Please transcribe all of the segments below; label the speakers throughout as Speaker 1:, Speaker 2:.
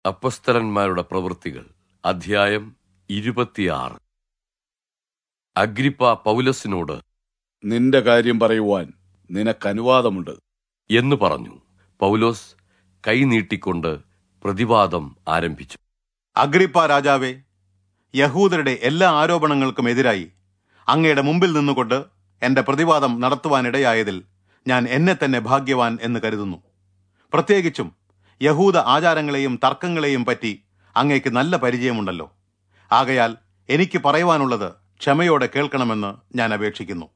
Speaker 1: അപ്പസ്തലന്മാരുടെ പ്രവൃത്തികൾ അധ്യായം ഇരുപത്തിയാറ് അഗ്രിപ്പ പൗലസിനോട്
Speaker 2: നിന്റെ കാര്യം പറയുവാൻ നിനക്ക് അനുവാദമുണ്ട്
Speaker 1: എന്ന് പറഞ്ഞു പൗലോസ് കൈ നീട്ടിക്കൊണ്ട് പ്രതിവാദം ആരംഭിച്ചു
Speaker 3: അഗ്രിപ്പ രാജാവേ യഹൂദരുടെ എല്ലാ ആരോപണങ്ങൾക്കും എതിരായി അങ്ങയുടെ മുമ്പിൽ നിന്നുകൊണ്ട് എന്റെ പ്രതിവാദം നടത്തുവാനിടയായതിൽ ഞാൻ എന്നെ തന്നെ ഭാഗ്യവാൻ എന്ന് കരുതുന്നു പ്രത്യേകിച്ചും യഹൂദ ആചാരങ്ങളെയും തർക്കങ്ങളെയും പറ്റി അങ്ങേക്ക് നല്ല പരിചയമുണ്ടല്ലോ ആകയാൽ എനിക്ക് പറയുവാനുള്ളത് ക്ഷമയോടെ കേൾക്കണമെന്ന് ഞാൻ അപേക്ഷിക്കുന്നു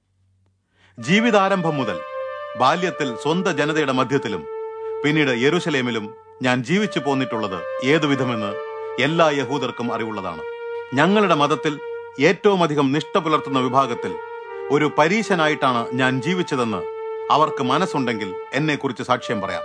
Speaker 3: ജീവിതാരംഭം മുതൽ ബാല്യത്തിൽ സ്വന്തം ജനതയുടെ മധ്യത്തിലും പിന്നീട് യെരുശലേമിലും ഞാൻ ജീവിച്ചു പോന്നിട്ടുള്ളത് ഏതുവിധമെന്ന് എല്ലാ യഹൂദർക്കും അറിവുള്ളതാണ് ഞങ്ങളുടെ മതത്തിൽ ഏറ്റവും അധികം നിഷ്ഠ പുലർത്തുന്ന വിഭാഗത്തിൽ ഒരു പരീശനായിട്ടാണ് ഞാൻ ജീവിച്ചതെന്ന് അവർക്ക് മനസ്സുണ്ടെങ്കിൽ എന്നെക്കുറിച്ച് സാക്ഷ്യം പറയാം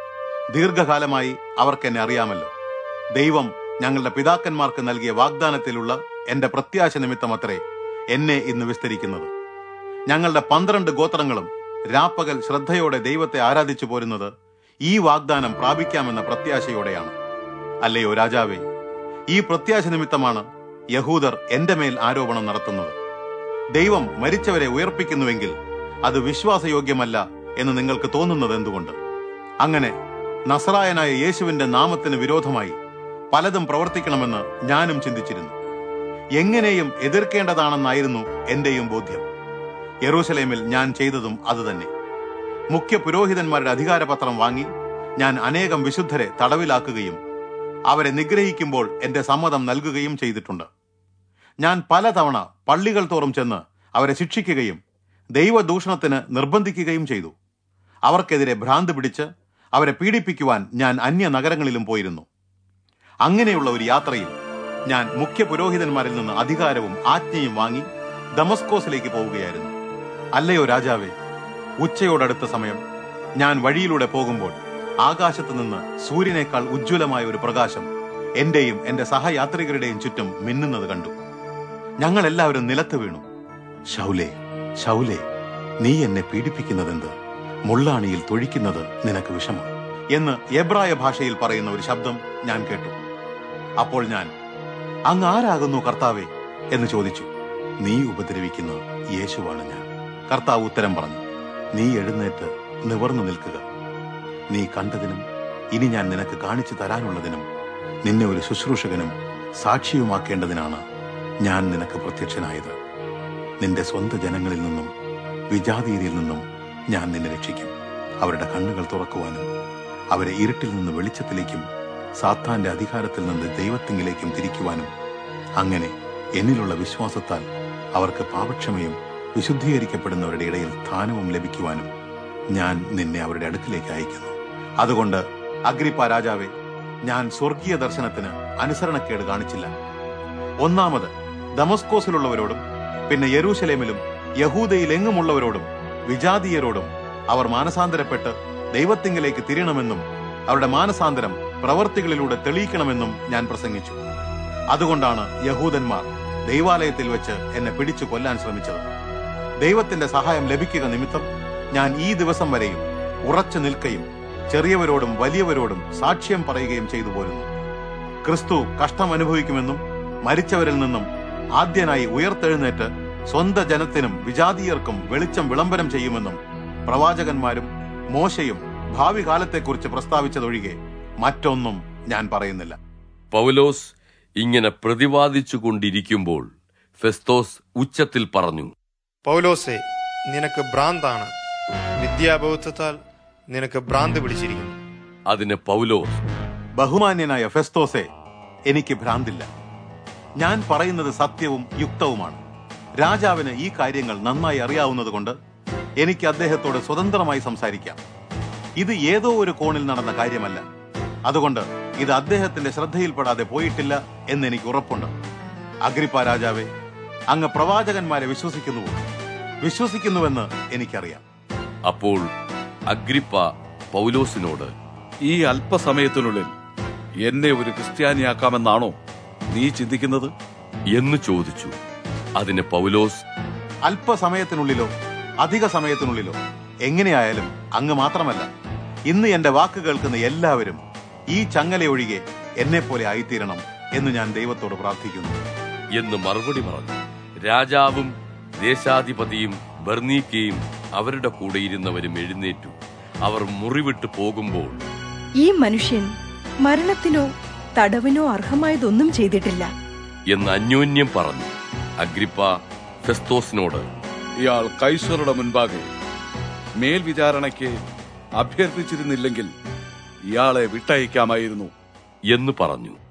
Speaker 3: ദീർഘകാലമായി അവർക്ക് എന്നെ അറിയാമല്ലോ ദൈവം ഞങ്ങളുടെ പിതാക്കന്മാർക്ക് നൽകിയ വാഗ്ദാനത്തിലുള്ള എന്റെ പ്രത്യാശ നിമിത്തമത്രേ എന്നെ ഇന്ന് വിസ്തരിക്കുന്നത് ഞങ്ങളുടെ പന്ത്രണ്ട് ഗോത്രങ്ങളും രാപ്പകൽ ശ്രദ്ധയോടെ ദൈവത്തെ ആരാധിച്ചു പോരുന്നത് ഈ വാഗ്ദാനം പ്രാപിക്കാമെന്ന പ്രത്യാശയോടെയാണ് അല്ലയോ രാജാവേ ഈ പ്രത്യാശ നിമിത്തമാണ് യഹൂദർ എന്റെ മേൽ ആരോപണം നടത്തുന്നത് ദൈവം മരിച്ചവരെ ഉയർപ്പിക്കുന്നുവെങ്കിൽ അത് വിശ്വാസയോഗ്യമല്ല എന്ന് നിങ്ങൾക്ക് തോന്നുന്നത് എന്തുകൊണ്ട് അങ്ങനെ നസറായനായ യേശുവിന്റെ നാമത്തിന് വിരോധമായി പലതും പ്രവർത്തിക്കണമെന്ന് ഞാനും ചിന്തിച്ചിരുന്നു എങ്ങനെയും എതിർക്കേണ്ടതാണെന്നായിരുന്നു എന്റെയും ബോധ്യം യെറൂശലേമിൽ ഞാൻ ചെയ്തതും അതുതന്നെ മുഖ്യ പുരോഹിതന്മാരുടെ അധികാരപത്രം വാങ്ങി ഞാൻ അനേകം വിശുദ്ധരെ തടവിലാക്കുകയും അവരെ നിഗ്രഹിക്കുമ്പോൾ എന്റെ സമ്മതം നൽകുകയും ചെയ്തിട്ടുണ്ട് ഞാൻ പലതവണ പള്ളികൾ തോറും ചെന്ന് അവരെ ശിക്ഷിക്കുകയും ദൈവദൂഷണത്തിന് നിർബന്ധിക്കുകയും ചെയ്തു അവർക്കെതിരെ ഭ്രാന്ത് പിടിച്ച് അവരെ പീഡിപ്പിക്കുവാൻ ഞാൻ അന്യ നഗരങ്ങളിലും പോയിരുന്നു അങ്ങനെയുള്ള ഒരു യാത്രയിൽ ഞാൻ മുഖ്യ പുരോഹിതന്മാരിൽ നിന്ന് അധികാരവും ആജ്ഞയും വാങ്ങി ദമസ്കോസിലേക്ക് പോവുകയായിരുന്നു അല്ലയോ രാജാവേ ഉച്ചയോടടുത്ത സമയം ഞാൻ വഴിയിലൂടെ പോകുമ്പോൾ ആകാശത്ത് നിന്ന് സൂര്യനേക്കാൾ ഉജ്ജ്വലമായ ഒരു പ്രകാശം എന്റെയും എന്റെ സഹയാത്രികരുടെയും ചുറ്റും മിന്നുന്നത് കണ്ടു ഞങ്ങൾ എല്ലാവരും നിലത്ത് വീണു ശൗലേ ശൗലേ നീ എന്നെ പീഡിപ്പിക്കുന്നതെന്ത് മുള്ളാണിയിൽ തൊഴിക്കുന്നത് നിനക്ക് വിഷമം എന്ന് എബ്രായ ഭാഷയിൽ പറയുന്ന ഒരു ശബ്ദം ഞാൻ കേട്ടു അപ്പോൾ ഞാൻ അങ്ങ് ആരാകുന്നു കർത്താവേ എന്ന് ചോദിച്ചു നീ ഉപദ്രവിക്കുന്ന യേശുവാണ് ഞാൻ കർത്താവ് ഉത്തരം പറഞ്ഞു നീ എഴുന്നേറ്റ് നിവർന്നു നിൽക്കുക നീ കണ്ടതിനും ഇനി ഞാൻ നിനക്ക് കാണിച്ചു തരാനുള്ളതിനും നിന്നെ ഒരു ശുശ്രൂഷകനും സാക്ഷിയുമാക്കേണ്ടതിനാണ് ഞാൻ നിനക്ക് പ്രത്യക്ഷനായത് നിന്റെ സ്വന്തം ജനങ്ങളിൽ നിന്നും വിജാതീയരിൽ നിന്നും ഞാൻ നിന്നെ രക്ഷിക്കും അവരുടെ കണ്ണുകൾ തുറക്കുവാനും അവരെ ഇരുട്ടിൽ നിന്ന് വെളിച്ചത്തിലേക്കും സാത്താന്റെ അധികാരത്തിൽ നിന്ന് ദൈവത്തിങ്കിലേക്കും തിരിക്കുവാനും അങ്ങനെ എന്നിലുള്ള വിശ്വാസത്താൽ അവർക്ക് പാപക്ഷമയും വിശുദ്ധീകരിക്കപ്പെടുന്നവരുടെ ഇടയിൽ സ്ഥാനവും ലഭിക്കുവാനും ഞാൻ നിന്നെ അവരുടെ അടുക്കിലേക്ക് അയക്കുന്നു അതുകൊണ്ട് അഗ്രിപ്പ രാജാവെ ഞാൻ സ്വർഗീയ ദർശനത്തിന് അനുസരണക്കേട് കാണിച്ചില്ല ഒന്നാമത് ദമസ്കോസിലുള്ളവരോടും പിന്നെ യെരൂശലേമിലും യഹൂദയിലെങ്ങുമുള്ളവരോടും വിജാതീയരോടും അവർ മാനസാന്തരപ്പെട്ട് ദൈവത്തിങ്കിലേക്ക് തിരിയണമെന്നും അവരുടെ മാനസാന്തരം പ്രവർത്തികളിലൂടെ തെളിയിക്കണമെന്നും ഞാൻ പ്രസംഗിച്ചു അതുകൊണ്ടാണ് യഹൂദന്മാർ ദൈവാലയത്തിൽ വെച്ച് എന്നെ പിടിച്ചു കൊല്ലാൻ ശ്രമിച്ചത് ദൈവത്തിന്റെ സഹായം ലഭിക്കുക നിമിത്തം ഞാൻ ഈ ദിവസം വരെയും ഉറച്ചു നിൽക്കുകയും ചെറിയവരോടും വലിയവരോടും സാക്ഷ്യം പറയുകയും ചെയ്തു പോരുന്നു ക്രിസ്തു കഷ്ടം അനുഭവിക്കുമെന്നും മരിച്ചവരിൽ നിന്നും ആദ്യനായി ഉയർത്തെഴുന്നേറ്റ് സ്വന്ത ജനത്തിനും വിജാതീയർക്കും വെളിച്ചം വിളംബരം ചെയ്യുമെന്നും പ്രവാചകന്മാരും മോശയും ഭാവി കാലത്തെക്കുറിച്ച് പ്രസ്താവിച്ചതൊഴികെ മറ്റൊന്നും ഞാൻ പറയുന്നില്ല
Speaker 1: പൗലോസ് ഇങ്ങനെ പ്രതിവാദിച്ചു കൊണ്ടിരിക്കുമ്പോൾ ഫെസ്തോസ് ഉച്ചത്തിൽ പറഞ്ഞു
Speaker 4: പൗലോസെ നിനക്ക് ഭ്രാന്താണ് വിദ്യാബോധത്താൽ നിനക്ക് ഭ്രാന്ത് പിടിച്ചിരിക്കുന്നു
Speaker 1: അതിന് പൗലോസ്
Speaker 3: ബഹുമാന്യനായ ഫെസ്തോസെ എനിക്ക് ഭ്രാന്തില്ല ഞാൻ പറയുന്നത് സത്യവും യുക്തവുമാണ് രാജാവിന് ഈ കാര്യങ്ങൾ നന്നായി അറിയാവുന്നതുകൊണ്ട് എനിക്ക് അദ്ദേഹത്തോട് സ്വതന്ത്രമായി സംസാരിക്കാം ഇത് ഏതോ ഒരു കോണിൽ നടന്ന കാര്യമല്ല അതുകൊണ്ട് ഇത് അദ്ദേഹത്തിന്റെ ശ്രദ്ധയിൽപ്പെടാതെ പോയിട്ടില്ല എന്ന് എനിക്ക് ഉറപ്പുണ്ട് അഗ്രിപ്പ രാജാവെ അങ്ങ് പ്രവാചകന്മാരെ വിശ്വസിക്കുന്നുവോ വിശ്വസിക്കുന്നുവെന്ന് എനിക്കറിയാം
Speaker 1: അപ്പോൾ അഗ്രിപ്പ പൗലോസിനോട്
Speaker 2: ഈ അല്പസമയത്തിനുള്ളിൽ എന്നെ ഒരു ക്രിസ്ത്യാനിയാക്കാമെന്നാണോ നീ ചിന്തിക്കുന്നത്
Speaker 1: എന്ന് ചോദിച്ചു അതിന് പൗലോസ്
Speaker 3: അല്പസമയത്തിനുള്ളിലോ അധിക സമയത്തിനുള്ളിലോ എങ്ങനെയായാലും അങ്ങ് മാത്രമല്ല ഇന്ന് എന്റെ വാക്ക് കേൾക്കുന്ന എല്ലാവരും ഈ ചങ്ങലയൊഴികെ എന്നെ പോലെ ആയിത്തീരണം എന്ന് ഞാൻ ദൈവത്തോട് പ്രാർത്ഥിക്കുന്നു
Speaker 1: എന്ന് മറുപടി പറഞ്ഞു രാജാവും ദേശാധിപതിയും ബർണീക്കയും അവരുടെ കൂടെ ഇരുന്നവരും എഴുന്നേറ്റു അവർ മുറിവിട്ട് പോകുമ്പോൾ
Speaker 5: ഈ മനുഷ്യൻ മരണത്തിനോ തടവിനോ അർഹമായതൊന്നും ചെയ്തിട്ടില്ല
Speaker 1: എന്ന് അന്യോന്യം പറഞ്ഞു അഗ്രിപ്പ ഫെസ്തോസിനോട്
Speaker 2: ഇയാൾ കൈസറുടെ മുൻപാകെ മേൽവിചാരണയ്ക്ക് അഭ്യർത്ഥിച്ചിരുന്നില്ലെങ്കിൽ ഇയാളെ വിട്ടയക്കാമായിരുന്നു
Speaker 1: എന്ന് പറഞ്ഞു